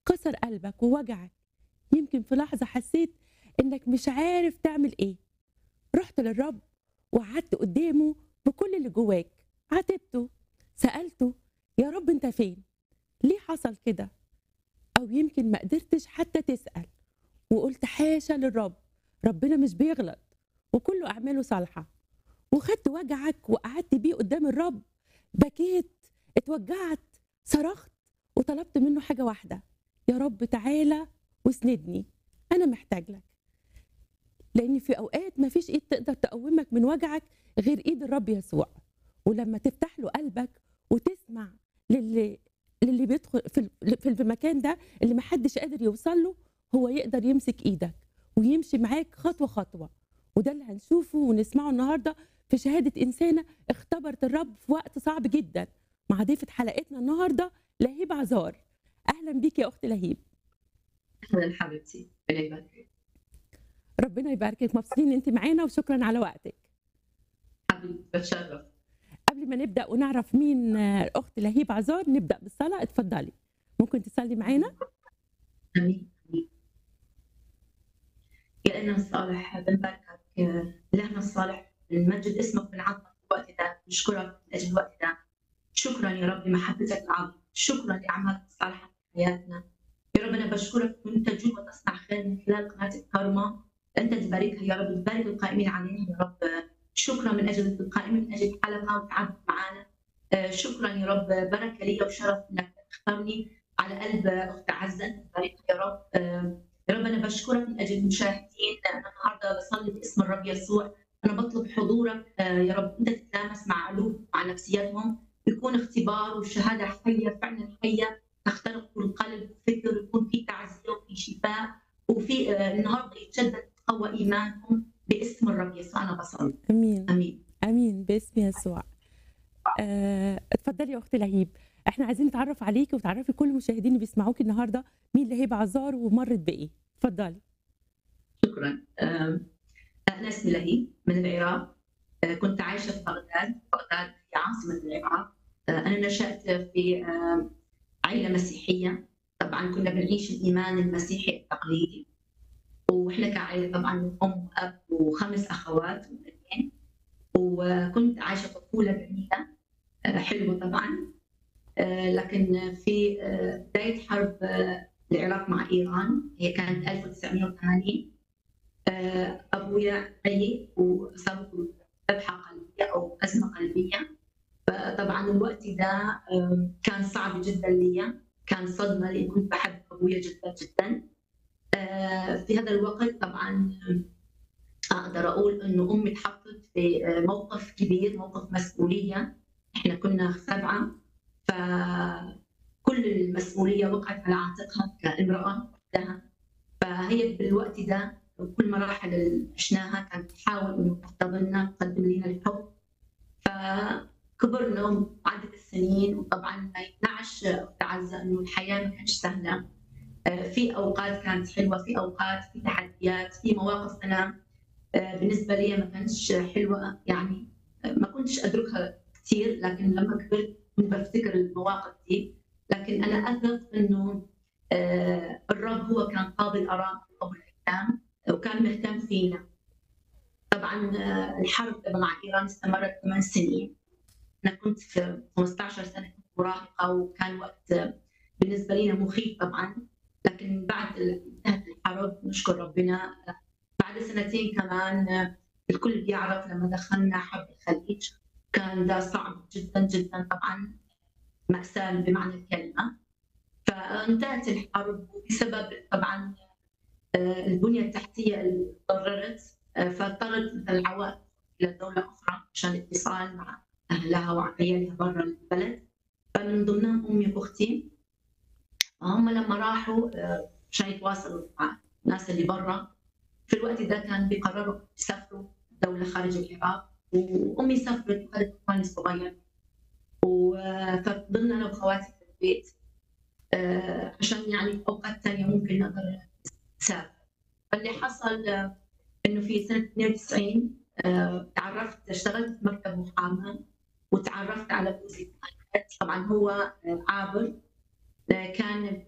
كسر قلبك ووجعك يمكن في لحظة حسيت إنك مش عارف تعمل إيه رحت للرب وقعدت قدامه بكل اللي جواك عاتبته سألته يا رب أنت فين ليه حصل كده أو يمكن ما قدرتش حتى تسأل وقلت حاشا للرب ربنا مش بيغلط وكله أعماله صالحة وخدت وجعك وقعدت بيه قدام الرب بكيت اتوجعت صرخت وطلبت منه حاجة واحدة يا رب تعالى واسندني أنا محتاج لك لأن في أوقات ما فيش إيد تقدر تقومك من وجعك غير إيد الرب يسوع ولما تفتح له قلبك وتسمع للي للي بيدخل في ال- في المكان ده اللي محدش قادر يوصل له هو يقدر يمسك ايدك ويمشي معاك خطوه خطوه وده اللي هنشوفه ونسمعه النهارده في شهاده انسانه اختبرت الرب في وقت صعب جدا مع ضيفه حلقتنا النهارده لهيب عزار اهلا بيك يا اخت لهيب اهلا حبيبتي ربنا يبارك ربنا يباركك مبسوطين ان انت معانا وشكرا على وقتك حبيبتي بتشرف قبل ما نبدا ونعرف مين آه، الاخت لهيب عزار نبدا بالصلاه اتفضلي ممكن تصلي معانا امين امين يا إلهنا الصالح بنباركك يا إلهنا الصالح بنمجد اسمك بنعظمك في الوقت ده نشكرك من أجل الوقت ده شكرا يا رب لمحبتك العظيمة شكرا لأعمالك الصالحة في حياتنا يا رب أنا بشكرك وأنت تجود وتصنع خير من خلال قناة الكرمة أنت تباركها يا رب تبارك القائمين عليها يا رب شكرا من أجل القائمين من أجل الحلقة وتعبت معنا آه، شكرا يا رب بركة لي وشرف أنك تختارني على قلب أخت عزة أنت تباركها يا رب آه، يا رب انا بشكرك من اجل المشاهدين انا النهارده بصلي باسم الرب يسوع انا بطلب حضورك آه، يا رب انت تتلامس مع قلوب مع نفسياتهم يكون اختبار وشهاده حيه فعلا حيه تخترق القلب والفكر يكون في تعزيه وفي شفاء وفي آه، النهارده يتجدد تقوى ايمانهم باسم الرب يسوع انا بصلي امين امين امين باسم يسوع آه، اتفضلي يا اخت لهيب احنا عايزين نتعرف عليكي وتعرفي كل المشاهدين اللي بيسمعوكي النهارده مين لهيب عزار ومرت بايه اتفضلي شكرا آم، انا اسمي لهيب من العراق آه، كنت عايشه في بغداد بغداد هي عاصمه العراق آه، انا نشات في آم، عائله مسيحيه طبعا كنا بنعيش الايمان المسيحي التقليدي واحنا كعائله طبعا ام واب وخمس اخوات وبنتين وكنت عايشه طفوله جميله آه، حلوه طبعا آه، لكن في آه، بدايه حرب آه، العراق مع ايران هي كانت 1980 آه، ابويا عي وصابته ذبحه قلبيه او ازمه قلبيه فطبعا الوقت ده آم، كان صعب جدا لي كان صدمه لاني كنت بحب ابويا جدا جدا آه، في هذا الوقت طبعا آم، اقدر اقول انه امي اتحطت في آه، موقف كبير موقف مسؤوليه احنا كنا سبعه فكل المسؤوليه وقعت على عاتقها كامراه وحدها فهي بالوقت ده كل مراحل اللي عشناها كانت تحاول انه تحتضننا تقدم لنا الحب فكبرنا عدت السنين وطبعا ما يمنعش تعزى انه الحياه ما كانتش سهله آه، في اوقات كانت حلوه في اوقات في تحديات في مواقف انا آه، بالنسبه لي ما كانتش حلوه يعني آه، ما كنتش ادركها كثير لكن لما كبرت كنت بفتكر المواقف دي لكن انا اثق انه آه، الرب هو كان قاضي الارام او الاحكام وكان مهتم فينا طبعا آه، الحرب مع ايران استمرت ثمان سنين انا كنت في 15 سنه كنت مراهقه وكان وقت آه، بالنسبه لنا مخيف طبعا لكن بعد انتهت الحرب نشكر ربنا آه، بعد سنتين كمان آه، الكل بيعرف لما دخلنا حرب الخليج كان ده صعب جدا جدا طبعا مأساة بمعنى الكلمة فانتهت الحرب بسبب طبعا آه، البنية التحتية اللي تضررت آه، فاضطرت مثل العوائل إلى دولة أخرى عشان الاتصال مع أهلها وعيالها برا البلد فمن ضمنهم أمي وأختي هم لما راحوا آه، عشان يتواصلوا مع الناس اللي برا في الوقت ده كان بيقرروا يسافروا دولة خارج العراق وأمي سافرت وخذت إخواني الصغير و- فضلنا أنا وخواتي في البيت آه، عشان يعني في أوقات ثانية ممكن نقدر نسافر فاللي حصل آه، إنه في سنة 92 آه، تعرفت اشتغلت في مكتب محاماة وتعرفت على جوزي طبعا هو آه، عابر آه، كان